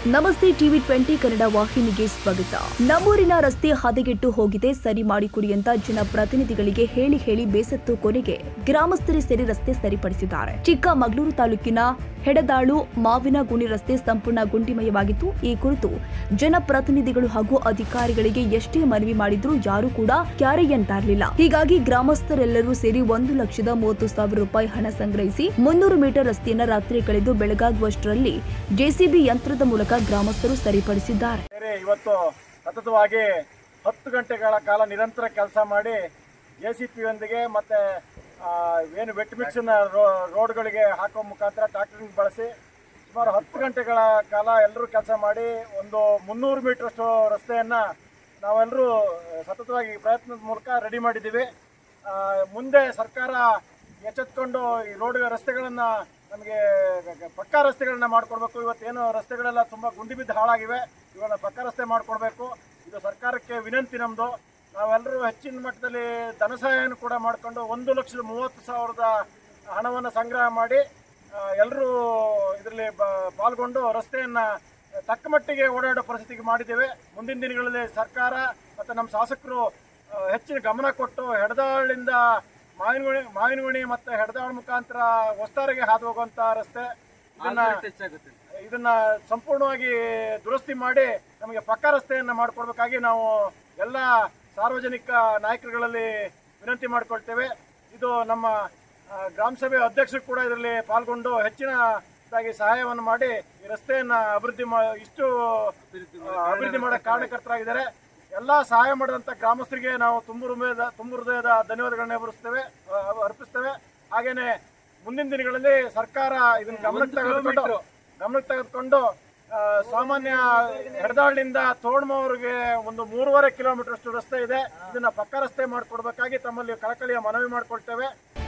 ನಮಸ್ತೆ TV twenty Kannada ವಾಹಿನಿಗೆ ಸ್ವಾಗತ ನಮ್ಮೂರಿನ ರಸ್ತೆ ಹದಗೆಟ್ಟು ಹೋಗಿದೆ ಸರಿ ಮಾಡಿಕೊಡಿ ಅಂತ ಜನಪ್ರತಿನಿಧಿಗಳಿಗೆ ಹೇಳಿ ಹೇಳಿ ಬೇಸತ್ತು ಕೊನೆಗೆ ಗ್ರಾಮಸ್ಥರೇ ಸೇರಿ ರಸ್ತೆ ಸರಿಪಡಿಸಿದ್ದಾರೆ ಚಿಕ್ಕಮಗಳೂರು ತಾಲೂಕಿನ ಹೆಡದಾಳು ಮಾವಿನಗುಣಿ ರಸ್ತೆ ಸಂಪೂರ್ಣ ಗುಂಡಿಮಯವಾಗಿತ್ತು ಈ ಕುರಿತು ಜನಪ್ರತಿನಿಧಿಗಳು ಹಾಗೂ ಅಧಿಕಾರಿಗಳಿಗೆ ಎಷ್ಟೇ ಮನವಿ ಮಾಡಿದ್ರೂ ಯಾರೂ ಕೂಡ ಕ್ಯಾರೆಯಂತ ಇರಲಿಲ್ಲ ಹೀಗಾಗಿ ಗ್ರಾಮಸ್ಥರೆಲ್ಲರೂ ಸೇರಿ ಒಂದು ಲಕ್ಷದ ಮೂವತ್ತು ಸಾವಿರ ರೂಪಾಯಿ ಹಣ ಸಂಗ್ರಹಿಸಿ ಮುನ್ನೂರು ಮೀಟರ್ ರಸ್ತೆಯನ್ನ ರಾತ್ರಿ ಕಳೆದು ಬೆಳಗಾಗುವಷ್ಟರಲ್ಲಿ ಜೆಸಿಬಿ ಯಂತ್ರದ ಮೂಲಕ ಗ್ರಾಮಸ್ಥರು ಸರಿಪಡಿಸಿದ್ದಾರೆ ಬೇರೆ ಇವತ್ತು ಸತತವಾಗಿ ಹತ್ತು ಗಂಟೆಗಳ ಕಾಲ ನಿರಂತರ ಕೆಲಸ ಮಾಡಿ ಎ ಸಿ ಪಿಯೊಂದಿಗೆ ಮತ್ತು ಏನು ವೆಟ್ ಮಿಕ್ಸನ್ನ ರೋಡ್ಗಳಿಗೆ ಹಾಕೋ ಮುಖಾಂತರ ಟ್ರಾಕ್ಟರಿಂಗ್ ಬಳಸಿ ಸುಮಾರು ಹತ್ತು ಗಂಟೆಗಳ ಕಾಲ ಎಲ್ಲರೂ ಕೆಲಸ ಮಾಡಿ ಒಂದು ಮುನ್ನೂರು ಮೀಟ್ರಷ್ಟು ರಸ್ತೆಯನ್ನು ನಾವೆಲ್ಲರೂ ಸತತವಾಗಿ ಪ್ರಯತ್ನದ ಮೂಲಕ ರೆಡಿ ಮಾಡಿದ್ದೀವಿ ಆ, ಮುಂದೆ ಸರ್ಕಾರ ಎಚ್ಚೆತ್ಕೊಂಡು ಈ ರೋಡ್ ರಸ್ತೆಗಳನ್ನು ನಮಗೆ ಪಕ್ಕಾ ರಸ್ತೆಗಳನ್ನ ಮಾಡಿಕೊಡ್ಬೇಕು ಇವತ್ತೇನು ರಸ್ತೆಗಳೆಲ್ಲ ತುಂಬ ಗುಂಡಿ ಬಿದ್ದು ಹಾಳಾಗಿವೆ ಇವಾಗ ಪಕ್ಕಾ ರಸ್ತೆ ಮಾಡಿಕೊಡ್ಬೇಕು ಇದು ಸರ್ಕಾರಕ್ಕೆ ವಿನಂತಿ ನಮ್ಮದು ನಾವೆಲ್ಲರೂ ಹೆಚ್ಚಿನ ಮಟ್ಟದಲ್ಲಿ ಧನ ಸಹಾಯವನ್ನು ಕೂಡ ಮಾಡಿಕೊಂಡು ಒಂದು ಲಕ್ಷದ ಮೂವತ್ತು ಸಾವಿರದ ಹಣವನ್ನು ಸಂಗ್ರಹ ಮಾಡಿ ಎಲ್ಲರೂ ಇದರಲ್ಲಿ ಪಾಲ್ಗೊಂಡು ರಸ್ತೆಯನ್ನು ತಕ್ಕ ಮಟ್ಟಿಗೆ ಓಡಾಡೋ ಪರಿಸ್ಥಿತಿಗೆ ಮಾಡಿದ್ದೇವೆ ಮುಂದಿನ ದಿನಗಳಲ್ಲಿ ಸರ್ಕಾರ ಮತ್ತು ನಮ್ಮ ಶಾಸಕರು ಆ, ಹೆಚ್ಚಿನ ಗಮನ ಕೊಟ್ಟು ಹೆಡದಾಳಿಂದ ಮಾವಿನಗುಣಿ ಮಾವಿನಗುಣಿ ಮತ್ತು ಹೆಡದಾಳ್ ಮುಖಾಂತರ ಹೊಸ್ತಾರಿಗೆ ಹಾದು ಹೋಗುವಂಥ ರಸ್ತೆ ಇದನ್ನ ಇದನ್ನ ಸಂಪೂರ್ಣವಾಗಿ ದುರಸ್ತಿ ಮಾಡಿ ನಮಗೆ ಪಕ್ಕಾ ರಸ್ತೆಯನ್ನು ಮಾಡಿಕೊಡ್ಬೇಕಾಗಿ ನಾವು ಎಲ್ಲ ಸಾರ್ವಜನಿಕ ನಾಯಕರುಗಳಲ್ಲಿ ವಿನಂತಿ ಮಾಡಿಕೊಳ್ತೇವೆ ಇದು ನಮ್ಮ ಆ, ಗ್ರಾಮ ಸಭೆ ಅಧ್ಯಕ್ಷರು ಕೂಡ ಇದರಲ್ಲಿ ಪಾಲ್ಗೊಂಡು ಹೆಚ್ಚಿನದಾಗಿ ಸಹಾಯವನ್ನು ಮಾಡಿ ಈ ರಸ್ತೆಯನ್ನು ಅಭಿವೃದ್ಧಿ ಮಾ ಇಷ್ಟು ಆ, ಅಭಿವೃದ್ಧಿ ಮಾಡೋ ಕಾರಣಕರ್ತರಾಗಿದ್ದಾರೆ ಎಲ್ಲ ಸಹಾಯ ಮಾಡಿದಂಥ ಗ್ರಾಮಸ್ಥರಿಗೆ ನಾವು ತುಂಬು ಹೃದಯದ ತುಂಬು ಹೃದಯದ ಧನ್ಯವಾದಗಳನ್ನ ಅರ್ಪಿಸ್ತೇವೆ ಆ, ಅರ್ಪಿಸ್ತೇವೆ ಹಾಗೇನೆ ಮುಂದಿನ ದಿನಗಳಲ್ಲಿ ಸರ್ಕಾರ ಇದನ್ನ ಗಮನಕ್ಕೆ ತೆಗೆದುಕೊಂಡು ಗಮನಕ್ಕೆ ತೆಗೆದುಕೊಂಡು ಆ, ಸಾಮಾನ್ಯ ಹೆಡದಾಳಿನಿಂದ ತೋಳ್ಮವ್ರಿಗೆ ಒಂದು ಮೂರುವರೆ ಕಿಲೋಮೀಟರ್ ಅಷ್ಟು ರಸ್ತೆ ಇದೆ ಇದನ್ನ ಪಕ್ಕ ರಸ್ತೆ ಮಾಡಿಕೊಡ್ಬೇಕಾಗಿ ತಮ್ಮಲ್ಲಿ ಕಳಕಳಿಯ ಮನವಿ ಮಾಡಿಕೊಳ್ತೇವೆ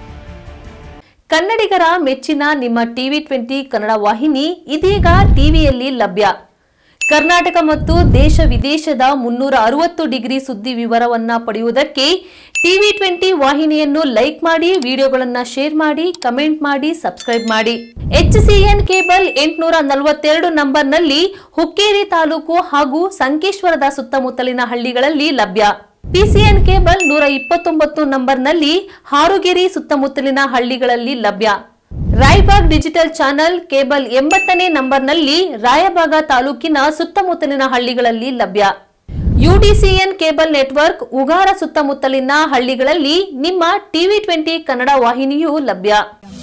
ಕನ್ನಡಿಗರ ಮೆಚ್ಚಿನ ನಿಮ್ಮ ಟಿವಿ ಟ್ವೆಂಟಿ ಕನ್ನಡ ವಾಹಿನಿ ಇದೀಗ ಟಿವಿಯಲ್ಲಿ ಲಭ್ಯ ಕರ್ನಾಟಕ ಮತ್ತು ದೇಶ ವಿದೇಶದ ಮುನ್ನೂರ ಅರವತ್ತು ಡಿಗ್ರಿ ಸುದ್ದಿ ವಿವರವನ್ನ ಪಡೆಯುವುದಕ್ಕೆ ಟಿವಿ ಟ್ವೆಂಟಿ ವಾಹಿನಿಯನ್ನು ಲೈಕ್ ಮಾಡಿ ವಿಡಿಯೋಗಳನ್ನ ಶೇರ್ ಮಾಡಿ ಕಮೆಂಟ್ ಮಾಡಿ ಸಬ್ಸ್ಕ್ರೈಬ್ ಮಾಡಿ ಎಚ್ಸಿಎನ್ ಕೇಬಲ್ ಎಂಟುನೂರ ನಲವತ್ತೆರಡು ನಂಬರ್ನಲ್ಲಿ ಹುಕ್ಕೇರಿ ತಾಲೂಕು ಹಾಗೂ ಸಂಕೇಶ್ವರದ ಸುತ್ತಮುತ್ತಲಿನ ಹಳ್ಳಿಗಳಲ್ಲಿ ಲಭ್ಯ ಪಿಸಿಎನ್ ಕೇಬಲ್ ನೂರ ಇಪ್ಪತ್ತೊಂಬತ್ತು ನಂಬರ್ನಲ್ಲಿ ಹಾರುಗೆರೆ ಸುತ್ತಮುತ್ತಲಿನ ಹಳ್ಳಿಗಳಲ್ಲಿ ಲಭ್ಯ ರಾಯಬಾಗ್ ಡಿಜಿಟಲ್ ಚಾನೆಲ್ ಕೇಬಲ್ ಎಂಬತ್ತನೇ ನಂಬರ್ನಲ್ಲಿ ರಾಯಬಾಗ ತಾಲೂಕಿನ ಸುತ್ತಮುತ್ತಲಿನ ಹಳ್ಳಿಗಳಲ್ಲಿ ಲಭ್ಯ ಯುಡಿಸಿಎನ್ ಕೇಬಲ್ ನೆಟ್ವರ್ಕ್ ಉಗಾರ ಸುತ್ತಮುತ್ತಲಿನ ಹಳ್ಳಿಗಳಲ್ಲಿ ನಿಮ್ಮ ಟಿವಿ ಟ್ವೆಂಟಿ ಕನ್ನಡ ವಾಹಿನಿಯೂ ಲಭ್ಯ